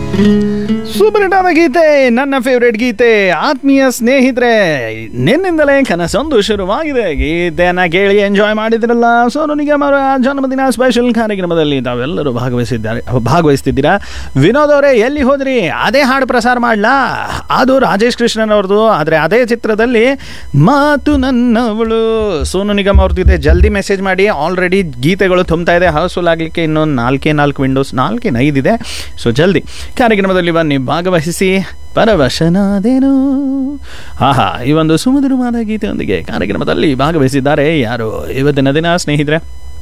super ಗೀತೆ ನನ್ನ favourite ಗೀತೆ ಆತ್ಮೀಯ ಸ್ನೇಹಿತರೆ ನಿನ್ನಿಂದಲೇ ಕನಸೊಂದು ಶುರುವಾಗಿದೆ ಗೀತೆಯನ್ನ ಕೇಳಿ ಎಂಜಾಯ್ ಮಾಡಿದ್ರಲ್ಲ ಸೋನು ನಿಗಮ್ ಅವರ ಜನ್ಮದಿನ ಸ್ಪೆಷಲ್ ಕಾರ್ಯಕ್ರಮದಲ್ಲಿ ತಾವೆಲ್ಲರೂ ಭಾಗವಹಿಸಿದ್ದಾರೆ ಭಾಗವಹಿಸ್ತಿದ್ದೀರಾ ವಿನೋದ್ ಅವರೇ ಎಲ್ಲಿ ಹೋದ್ರಿ ಅದೇ ಹಾಡು ಪ್ರಸಾರ ಮಾಡ್ಲಾ ಅದು ರಾಜೇಶ್ ಕೃಷ್ಣನ್ ಅವ್ರದ್ದು ಆದರೆ ಅದೇ ಚಿತ್ರದಲ್ಲಿ ಮಾತು ನನ್ನವಳು ಸೋನು ನಿಗಮ್ ಅವ್ರದ್ದು ಇದೆ ಜಲ್ದಿ ಮೆಸೇಜ್ ಮಾಡಿ ಆಲ್ರೆಡಿ ಗೀತೆಗಳು ತುಂಬ್ತಾ ಇದೆ ಹೌಸ್ಫುಲ್ ಆಗಲಿಕ್ಕೆ ಇನ್ನೊಂದು ನಾಲ್ಕೇ ನಾಲ್ಕು ವಿಂಡೋಸ್ ನಾಲ್ಕೇ ಐದಿದೆ ಸೊ ಜಲ್ದಿ ಕಾರ್ಯಕ್ರಮದಲ್ಲಿ ಬನ್ನಿ ಭಾಗವಹಿಸಿ ಪರವಶನಾದೇನು ಆಹಾ ಈ ಒಂದು ಸುಮಧುರವಾದ ಗೀತೆಯೊಂದಿಗೆ ಕಾರ್ಯಕ್ರಮದಲ್ಲಿ ಭಾಗವಹಿಸಿದ್ದಾರೆ ಯಾರು ಇವತ್ತಿನ ದಿನ ಸ್ನೇಹಿತರೆ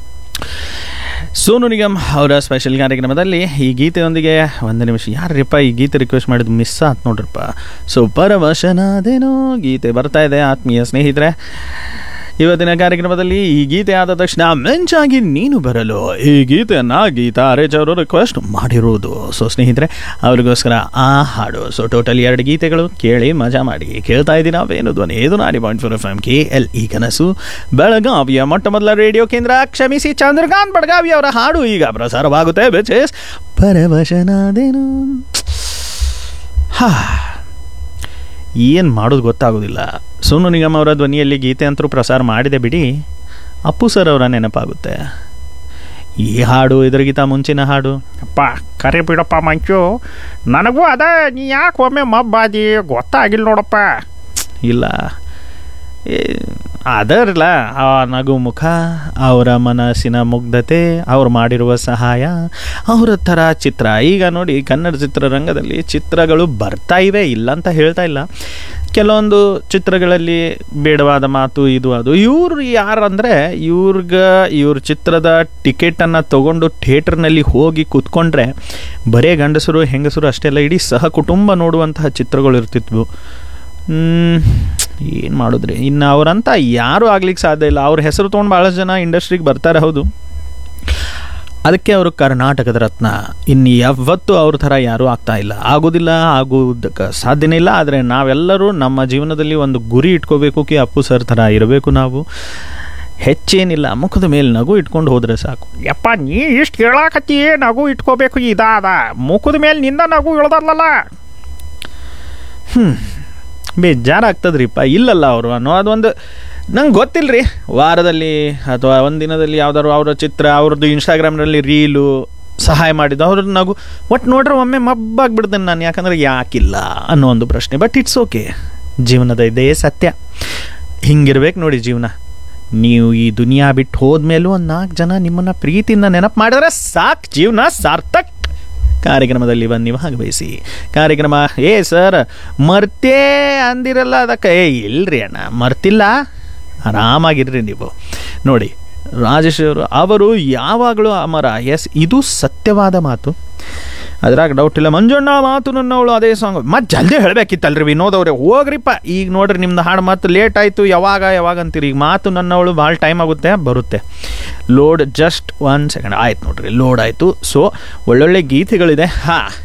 ಸೋನು ನಿಗಮ್ ಅವರ ಸ್ಪೆಷಲ್ ಕಾರ್ಯಕ್ರಮದಲ್ಲಿ ಈ ಗೀತೆಯೊಂದಿಗೆ ಒಂದು ನಿಮಿಷ ಯಾರ್ರಿಪ್ಪ ಈ ಗೀತೆ ರಿಕ್ವೆಸ್ಟ್ ಮಾಡಿದ್ದು ಮಿಸ್ ಆತ್ ನೋಡ್ರಪ್ಪ ಸೊ ಪರವಶನಾದೇನೋ ಗೀತೆ ಬರ್ತಾ ಇದೆ ಆತ್ಮೀಯ ಸ್ನೇಹಿತರೆ ಇವತ್ತಿನ ಕಾರ್ಯಕ್ರಮದಲ್ಲಿ ಈ ಗೀತೆ ಆದ ತಕ್ಷಣ ಮೆಂಚಾಗಿ ನೀನು ಬರಲು ಈ ಗೀತೆಯನ್ನ ಗೀತಾ ಆರೇಜ್ ಅವರು ರಿಕ್ವೆಸ್ಟ್ ಮಾಡಿರುವುದು ಸೊ ಸ್ನೇಹಿತರೆ ಅವ್ರಿಗೋಸ್ಕರ ಆ ಹಾಡು ಸೊ ಟೋಟಲ್ ಎರಡು ಗೀತೆಗಳು ಕೇಳಿ ಮಜಾ ಮಾಡಿ ಕೇಳ್ತಾ ಇದ್ದೀರಾ ವೇಣು ಧ್ವನಿ ಇದು ನಾಡಿ point four F M K L E ಕನಸು ಬೆಳಗಾವಿಯ ಮೊಟ್ಟ ಮೊದಲ ರೇಡಿಯೋ ಕೇಂದ್ರ ಕ್ಷಮಿಸಿ ಚಂದ್ರಕಾಂತ್ ಬಡಗಾವಿ ಅವರ ಹಾಡು ಈಗ ಪ್ರಸಾರವಾಗುತ್ತೆ ಬಿಚ್ ಪರವಶನಾದೇನು ಹಾ ಏನು ಮಾಡೋದು ಗೊತ್ತಾಗೋದಿಲ್ಲ ಸೋನು ನಿಗಮ್ ಅವರ ಧ್ವನಿಯಲ್ಲಿ ಗೀತೆ ಅಂತರೂ ಪ್ರಸಾರ ಮಾಡಿದೆ ಬಿಡಿ ಅಪ್ಪು ಸರ್ ಅವರ ನೆನಪಾಗುತ್ತೆ ಈ ಹಾಡು ಇದರಿಗಿಂತ ಮುಂಚಿನ ಹಾಡು ಅಪ್ಪ ಕರೆ ಬಿಡಪ್ಪ ಮಂಚು ನನಗೂ ಅದ ನೀ ಯಾಕೆ ಒಮ್ಮೆ ಮಬ್ಬಾದಿ ಗೊತ್ತಾಗಿಲ್ಲ ನೋಡಪ್ಪ ಇಲ್ಲ ಏ, ಅದರಲ್ಲ ಆ ನಗು ಮುಖ ಅವರ ಮನಸ್ಸಿನ ಮುಗ್ಧತೆ ಅವ್ರು ಮಾಡಿರುವ ಸಹಾಯ ಅವರ ಥರ ಚಿತ್ರ ಈಗ ನೋಡಿ ಕನ್ನಡ ಚಿತ್ರರಂಗದಲ್ಲಿ ಚಿತ್ರಗಳು ಬರ್ತಾ ಇವೆ ಇಲ್ಲ ಅಂತ ಹೇಳ್ತಾ ಇಲ್ಲ ಕೆಲವೊಂದು ಚಿತ್ರಗಳಲ್ಲಿ ಬೇಡವಾದ ಮಾತು ಇದು ಅದು ಇವ್ರು ಯಾರಂದರೆ ಇವ್ರಿಗೆ ಇವ್ರ ಚಿತ್ರದ ಟಿಕೆಟನ್ನು ತಗೊಂಡು ಥಿಯೇಟರ್ನಲ್ಲಿ ಹೋಗಿ ಕೂತ್ಕೊಂಡ್ರೆ ಬರೇ ಗಂಡಸರು ಹೆಂಗಸರು ಅಷ್ಟೇ ಅಲ್ಲ ಇಡೀ ಸಹ ಕುಟುಂಬ ನೋಡುವಂತಹ ಚಿತ್ರಗಳು ಇರ್ತಿದ್ವು ಏನು ಮಾಡಿದ್ರಿ ಇನ್ನು ಅವರಂತ ಯಾರೂ ಆಗ್ಲಿಕ್ಕೆ ಸಾಧ್ಯ ಇಲ್ಲ ಅವ್ರ ಹೆಸರು ತೊಗೊಂಡು ಭಾಳಷ್ಟು ಜನ ಇಂಡಸ್ಟ್ರಿಗೆ ಬರ್ತಾರೆ ಹೌದು ಅದಕ್ಕೆ ಅವರು ಕರ್ನಾಟಕದ ರತ್ನ ಇನ್ನು ಯಾವತ್ತೂ ಅವ್ರ ಥರ ಯಾರೂ ಆಗ್ತಾ ಇಲ್ಲ ಆಗೋದಿಲ್ಲ ಆಗೋದಕ್ಕೆ ಸಾಧ್ಯನೇ ಇಲ್ಲ ಆದರೆ ನಾವೆಲ್ಲರೂ ನಮ್ಮ ಜೀವನದಲ್ಲಿ ಒಂದು ಗುರಿ ಇಟ್ಕೋಬೇಕು ಕಿ ಅಪ್ಪು ಸರ್ ಥರ ಇರಬೇಕು ನಾವು ಹೆಚ್ಚೇನಿಲ್ಲ ಮುಖದ ಮೇಲೆ ನಗು ಇಟ್ಕೊಂಡು ಹೋದರೆ ಸಾಕು ಯಪ್ಪ ನೀ ಇಷ್ಟು ಹೇಳಾಕತ್ತಿ ನಗು ಇಟ್ಕೋಬೇಕು ಇದಾದ ಮುಖದ ಮೇಲೆ ನಿಂದ ನಗು ಇಳ್ದಲ್ಲಲ್ಲ ಬೇಜಾರಾಗ್ತದ್ರಿಪ್ಪ ಇಲ್ಲಲ್ಲ ಅವರು ಅನ್ನೋ ಅದೊಂದು ನಂಗೆ ಗೊತ್ತಿಲ್ಲ ರೀ ವಾರದಲ್ಲಿ ಅಥವಾ ಒಂದು ದಿನದಲ್ಲಿ ಯಾವ್ದಾದ್ರು ಅವರ ಚಿತ್ರ ಅವ್ರದ್ದು ಇನ್ಸ್ಟಾಗ್ರಾಮ್ನಲ್ಲಿ ರೀಲು ಸಹಾಯ ಮಾಡಿದ್ದು ಅವ್ರ ನಗು ಒಟ್ಟು ನೋಡ್ರೆ ಒಮ್ಮೆ ಮಬ್ಬಾಗ್ಬಿಡ್ತೇನೆ ನಾನು ಯಾಕಂದ್ರೆ ಯಾಕಿಲ್ಲ ಅನ್ನೋ ಒಂದು ಪ್ರಶ್ನೆ ಬಟ್ ಇಟ್ಸ್ ಓಕೆ ಜೀವನದ ಇದೇ ಸತ್ಯ ಹಿಂಗಿರ್ಬೇಕು ನೋಡಿ ಜೀವನ ನೀವು ಈ ದುನಿಯಾ ಬಿಟ್ಟು ಹೋದ್ಮೇಲೂ ಒಂದು ನಾಲ್ಕು ಜನ ನಿಮ್ಮನ್ನು ಪ್ರೀತಿಯಿಂದ ನೆನಪು ಮಾಡಿದ್ರೆ ಸಾಕು ಜೀವನ ಸಾರ್ಥಕ್ ಕಾರ್ಯಕ್ರಮದಲ್ಲಿ ಬನ್ನಿ ಭಾಗವಹಿಸಿ ಕಾರ್ಯಕ್ರಮ ಏ ಸರ್ ಮರ್ತೇ ಅಂದಿರಲ್ಲ ಅದಕ್ಕೆ ಏ ಇಲ್ರಿ ಅಣ್ಣ ಮರ್ತಿಲ್ಲ ಆರಾಮಾಗಿರ್ರಿ ನೀವು ನೋಡಿ ರಾಜೇಶ್ ಅವರು ಅವರು ಯಾವಾಗಲೂ ಅಮರ ಎಸ್ ಇದು ಸತ್ಯವಾದ ಮಾತು ಅದ್ರಾಗ ಡೌಟ್ ಇಲ್ಲ ಮಂಜಣ್ಣ ಮಾತು ನನ್ನವಳು ಅದೇ ಸಾಂಗ್ ಮತ್ತೆ ಜಲ್ದಿ ಹೇಳಬೇಕಿತ್ತಲ್ರಿ ವಿನೋದ್ ಅವ್ರೆ ಹೋಗ್ರಿಪ್ಪ ಈಗ ನೋಡ್ರಿ ನಿಮ್ದು ಹಾಡು ಮಾತು ಲೇಟ್ ಆಯಿತು ಯಾವಾಗ ಯಾವಾಗ ಅಂತೀರಿ ಈಗ ಮಾತು ನನ್ನವಳು ಭಾಳ ಟೈಮ್ ಆಗುತ್ತೆ ಬರುತ್ತೆ ಲೋಡ್ ಜಸ್ಟ್ ಒನ್ ಸೆಕೆಂಡ್ ಆಯ್ತು ನೋಡ್ರಿ ಲೋಡ್ ಆಯಿತು ಸೊ ಒಳ್ಳೊಳ್ಳೆ ಗೀತೆಗಳಿದೆ ಹಾಂ